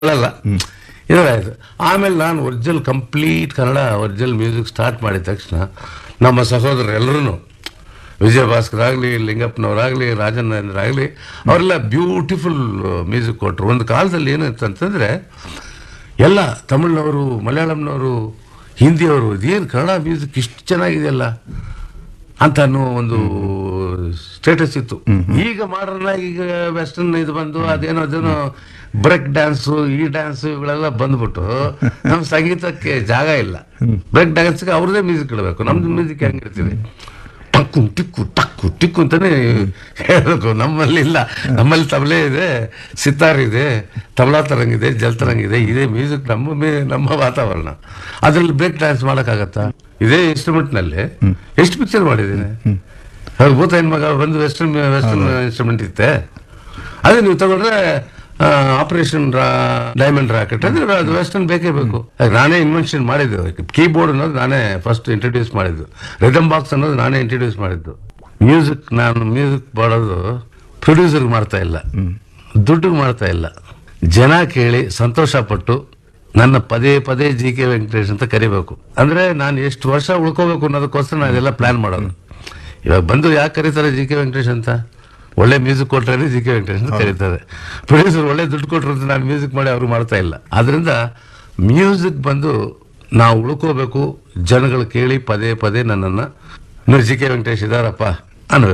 ಅಲ್ಲ ಇದಾಯ್ತು ಆಮೇಲೆ ನಾನು original complete Kannada original music start ಮಾಡಿದ ತಕ್ಷಣ ನಮ್ಮ ಸಹೋದರರು ಎಲ್ಲರೂ ವಿಜಯ ಭಾಸ್ಕರ್ ಆಗಲಿ ಲಿಂಗಪ್ಪನವರಾಗಲಿ ರಾಜನೇಂದ್ರ ಆಗಲಿ ಅವರೆಲ್ಲ ಬ್ಯೂಟಿಫುಲ್ ಮ್ಯೂಸಿಕ್ ಕೊಟ್ಟರು ಒಂದು ಕಾಲದಲ್ಲಿ ಏನಿತ್ತು ಅಂತಂದರೆ ಎಲ್ಲ ತಮಿಳ್ನವರು ಮಲಯಾಳಂನವರು ಹಿಂದಿಯವರು ಇದೇನು ಕನ್ನಡ ಮ್ಯೂಸಿಕ್ ಇಷ್ಟು ಚೆನ್ನಾಗಿದೆಯಲ್ಲ ಅಂತ ಅನ್ನೋ ಒಂದು ಸ್ಟೇಟಸ್ ಇತ್ತು ಈಗ ಮಾಡರ್ನ್ ಆಗಿ ಈಗ ವೆಸ್ಟರ್ನ್ ಇದು ಬಂದು ಅದೇನೋ ಅದೇನೋ ಬ್ರೇಕ್ ಡ್ಯಾನ್ಸು ಈ ಡ್ಯಾನ್ಸು ಇವುಗಳೆಲ್ಲ ಬಂದ್ಬಿಟ್ಟು ನಮ್ಮ ಸಂಗೀತಕ್ಕೆ ಜಾಗ ಇಲ್ಲ ಬ್ರೇಕ್ ಡ್ಯಾನ್ಸ್ಗೆ ಅವ್ರದೇ ಮ್ಯೂಸಿಕ್ ಇಡಬೇಕು ನಮ್ದು ಮ್ಯೂಸಿಕ್ ಹೆಂಗಿರ್ತೀವಿ ಟಕ್ಕು ಟಿಕ್ಕು ಟಕ್ಕು ಟಿಕ್ಕು ಅಂತಾನೆ ಹೇಳಬೇಕು ನಮ್ಮಲ್ಲಿ ಇಲ್ಲ ನಮ್ಮಲ್ಲಿ ತಬಲೆ ಇದೆ ಸಿತಾರ್ ಇದೆ ತಬಲಾ ತರಂಗಿದೆ ಜಲ್ ತರಂಗಿದೆ ಇದೇ ಮ್ಯೂಸಿಕ್ ನಮ್ಮ ಮೇ- ನಮ್ಮ ವಾತಾವರಣ ಅದ್ರಲ್ಲಿ ಬ್ರೇಕ್ ಡ್ಯಾನ್ಸ್ ಮಾಡೋಕ್ಕಾಗತ್ತಾ ಇದೇ ಇನ್ಸ್ಟ್ರೂಮೆಂಟ್ ನಲ್ಲಿ ಎಷ್ಟು ಪಿಕ್ಚರ್ ಮಾಡಿದ್ದೀನಿ ಅವ್ರು ಭೂತ ಹೆಣ್ಮಗ ಬಂದು ವೆಸ್ಟರ್ನ್ ವೆಸ್ಟರ್ನ್ ಇನ್ಸ್ಟ್ರೂಮೆಂಟ್ ಇತ್ತೆ ಅದೇ ನೀವು ತಗೊಂಡ್ರೆ ಆಪರೇಷನ್ ಡೈಮಂಡ್ ರಾಕೆಟ್ ಅಂದ್ರೆ ಅದು ವೆಸ್ಟರ್ನ್ ಬೇಕೇ ಬೇಕು ಯಾಕೆ ನಾನೇ ಇನ್ವೆನ್ಷನ್ ಮಾಡಿದ್ದು ಕೀಬೋರ್ಡ್ ಅನ್ನೋದು ನಾನೇ ಫಸ್ಟ್ ಇಂಟ್ರೊಡ್ಯೂಸ್ ಮಾಡಿದ್ದು ರಿದಮ್ ಬಾಕ್ಸ್ ಅನ್ನೋದು ನಾನೇ ಇಂಟ್ರೊಡ್ಯೂಸ್ ಮಾಡಿದ್ದು ಮ್ಯೂಸಿಕ್ ನಾನು ಮ್ಯೂಸಿಕ್ ಮಾಡೋದು ಪ್ರೊಡ್ಯೂಸರ್ ಮಾಡ್ತಾ ಇಲ್ಲ ದುಡ್ಡಿಗೆ ಮಾಡ್ತಾ ಇಲ್ಲ ಜನ ಕೇಳಿ ಸಂತೋಷ ಪಟ್ಟು ನನ್ನ ಪದೇ ಪದೇ ಜಿ ಕೆ ವೆಂಕಟೇಶ್ ಅಂತ ಕರಿಬೇಕು ಅಂದ್ರೆ ನಾನು ಎಷ್ಟು ವರ್ಷ ಉಳ್ಕೋಬೇಕು ಅನ್ನೋದಕ್ಕೋಸ್ಕರ ನಾನು ಇದೆಲ್ಲ ಪ್ಲಾನ್ ಮಾಡೋದು ಇವಾಗ ಬಂದು ಯಾಕೆ ಕರೀತಾರೆ ಜಿ ಕೆ ವೆಂಕಟೇಶ್ ಅಂತ ಒಳ್ಳೆ ಮ್ಯೂಸಿಕ್ ಕೊಟ್ರೆ ಜಿ ಕೆ ವೆಂಕಟೇಶ್ ಅಂತ ಕರೀತಾರೆ ಪ್ರೊಡ್ಯೂಸರ್ ಒಳ್ಳೆ ದುಡ್ಡು ಕೊಟ್ಟರು ಅಂತ ನಾನು ಮ್ಯೂಸಿಕ್ ಮಾಡಿ ಅವ್ರು ಮಾಡ್ತಾ ಇಲ್ಲ ಆದ್ರಿಂದ ಮ್ಯೂಸಿಕ್ ಬಂದು ನಾವು ಉಳ್ಕೋಬೇಕು ಜನಗಳು ಕೇಳಿ ಪದೇ ಪದೇ ನನ್ನನ್ನು ಜಿ ಕೆ ವೆಂಕಟೇಶ್ ಇದಾರಪ್ಪ ಅನ್ನಬೇಕು